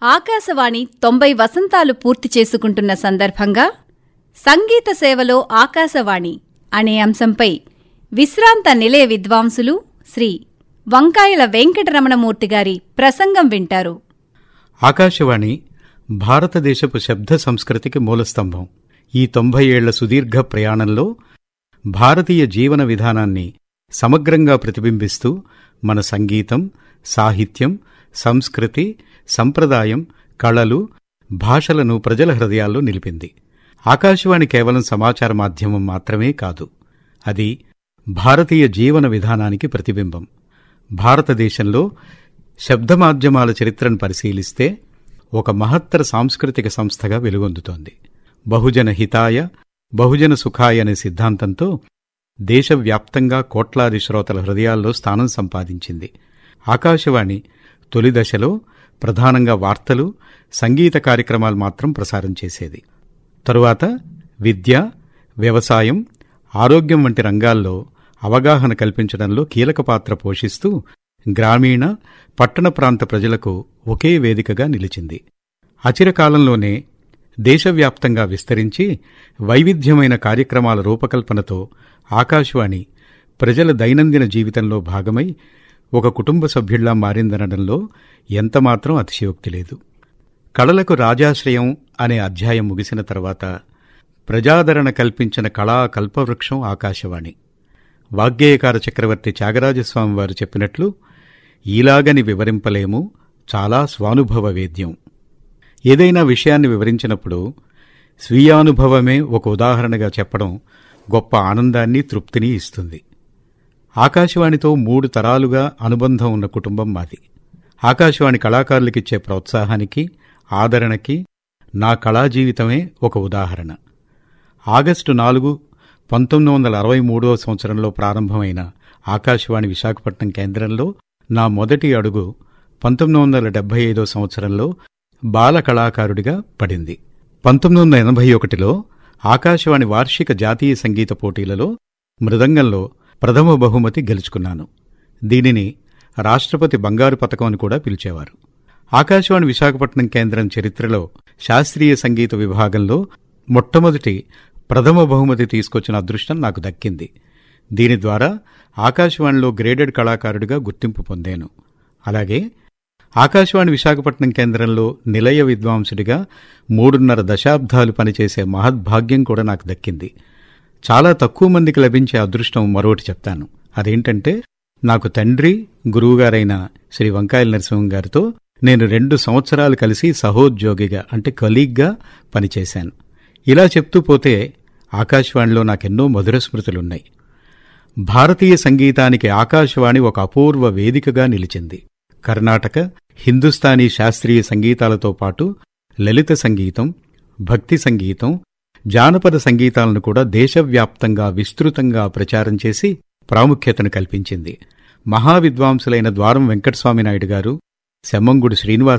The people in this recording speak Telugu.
ఆకాశవాణి తొంభై వసంతాలు పూర్తి చేసుకుంటున్న సందర్భంగా సంగీత సేవలో ఆకాశవాణి అనే అంశంపై విశ్రాంత నిలయ విద్వాంసులు శ్రీ వంకాయల వెంకటరమణమూర్తి గారి ప్రసంగం వింటారు ఆకాశవాణి భారతదేశపు శబ్ద సంస్కృతికి మూలస్తంభం ఈ తొంభై ఏళ్ల సుదీర్ఘ ప్రయాణంలో భారతీయ జీవన విధానాన్ని సమగ్రంగా ప్రతిబింబిస్తూ మన సంగీతం సాహిత్యం సంస్కృతి సంప్రదాయం కళలు భాషలను ప్రజల హృదయాల్లో నిలిపింది ఆకాశవాణి కేవలం సమాచార మాధ్యమం మాత్రమే కాదు అది భారతీయ జీవన విధానానికి ప్రతిబింబం భారతదేశంలో శబ్ద మాధ్యమాల చరిత్రను పరిశీలిస్తే ఒక మహత్తర సాంస్కృతిక సంస్థగా వెలుగొందుతోంది బహుజన హితాయ బహుజన సుఖాయ అనే సిద్ధాంతంతో దేశవ్యాప్తంగా కోట్లాది శ్రోతల హృదయాల్లో స్థానం సంపాదించింది ఆకాశవాణి తొలి దశలో ప్రధానంగా వార్తలు సంగీత కార్యక్రమాలు మాత్రం ప్రసారం చేసేది తరువాత విద్య వ్యవసాయం ఆరోగ్యం వంటి రంగాల్లో అవగాహన కల్పించడంలో కీలక పాత్ర పోషిస్తూ గ్రామీణ పట్టణ ప్రాంత ప్రజలకు ఒకే వేదికగా నిలిచింది అచిరకాలంలోనే దేశవ్యాప్తంగా విస్తరించి వైవిధ్యమైన కార్యక్రమాల రూపకల్పనతో ఆకాశవాణి ప్రజల దైనందిన జీవితంలో భాగమై ఒక కుటుంబ సభ్యుల్లా మారిందనడంలో ఎంతమాత్రం అతిశయోక్తి లేదు కళలకు రాజాశ్రయం అనే అధ్యాయం ముగిసిన తర్వాత ప్రజాదరణ కల్పించిన కళా కల్పవృక్షం ఆకాశవాణి వాగ్గేయకార చక్రవర్తి త్యాగరాజస్వామి వారు చెప్పినట్లు ఈలాగని వివరింపలేము చాలా స్వానుభవ వేద్యం ఏదైనా విషయాన్ని వివరించినప్పుడు స్వీయానుభవమే ఒక ఉదాహరణగా చెప్పడం గొప్ప ఆనందాన్ని తృప్తిని ఇస్తుంది ఆకాశవాణితో మూడు తరాలుగా అనుబంధం ఉన్న కుటుంబం మాది ఆకాశవాణి కళాకారులకిచ్చే ప్రోత్సాహానికి ఆదరణకి నా కళా జీవితమే ఒక ఉదాహరణ ఆగస్టు నాలుగు పంతొమ్మిది వందల అరవై మూడవ సంవత్సరంలో ప్రారంభమైన ఆకాశవాణి విశాఖపట్నం కేంద్రంలో నా మొదటి అడుగు పంతొమ్మిది వందల డెబ్బై ఐదో సంవత్సరంలో బాల కళాకారుడిగా పడింది పంతొమ్మిది వందల ఎనభై ఒకటిలో ఆకాశవాణి వార్షిక జాతీయ సంగీత పోటీలలో మృదంగంలో ప్రథమ బహుమతి గెలుచుకున్నాను దీనిని రాష్ట్రపతి బంగారు పథకం అని కూడా పిలిచేవారు ఆకాశవాణి విశాఖపట్నం కేంద్రం చరిత్రలో శాస్త్రీయ సంగీత విభాగంలో మొట్టమొదటి ప్రథమ బహుమతి తీసుకొచ్చిన అదృష్టం నాకు దక్కింది దీని ద్వారా ఆకాశవాణిలో గ్రేడెడ్ కళాకారుడిగా గుర్తింపు పొందాను అలాగే ఆకాశవాణి విశాఖపట్నం కేంద్రంలో నిలయ విద్వాంసుడిగా మూడున్నర దశాబ్దాలు పనిచేసే మహద్భాగ్యం కూడా నాకు దక్కింది చాలా తక్కువ మందికి లభించే అదృష్టం మరొకటి చెప్తాను అదేంటంటే నాకు తండ్రి గురువుగారైన శ్రీ వంకాయల నరసింహం గారితో నేను రెండు సంవత్సరాలు కలిసి సహోద్యోగిగా అంటే కలీగ్గా పనిచేశాను ఇలా చెప్తూ పోతే ఆకాశవాణిలో నాకెన్నో మధుర స్మృతులున్నాయి భారతీయ సంగీతానికి ఆకాశవాణి ఒక అపూర్వ వేదికగా నిలిచింది కర్ణాటక హిందుస్థానీ శాస్త్రీయ సంగీతాలతో పాటు లలిత సంగీతం భక్తి సంగీతం జానపద సంగీతాలను కూడా దేశవ్యాప్తంగా విస్తృతంగా ప్రచారం చేసి ప్రాముఖ్యతను కల్పించింది మహావిద్వాంసులైన ద్వారం వెంకటస్వామి నాయుడు గారు సెమ్మంగుడి శ్రీనివాస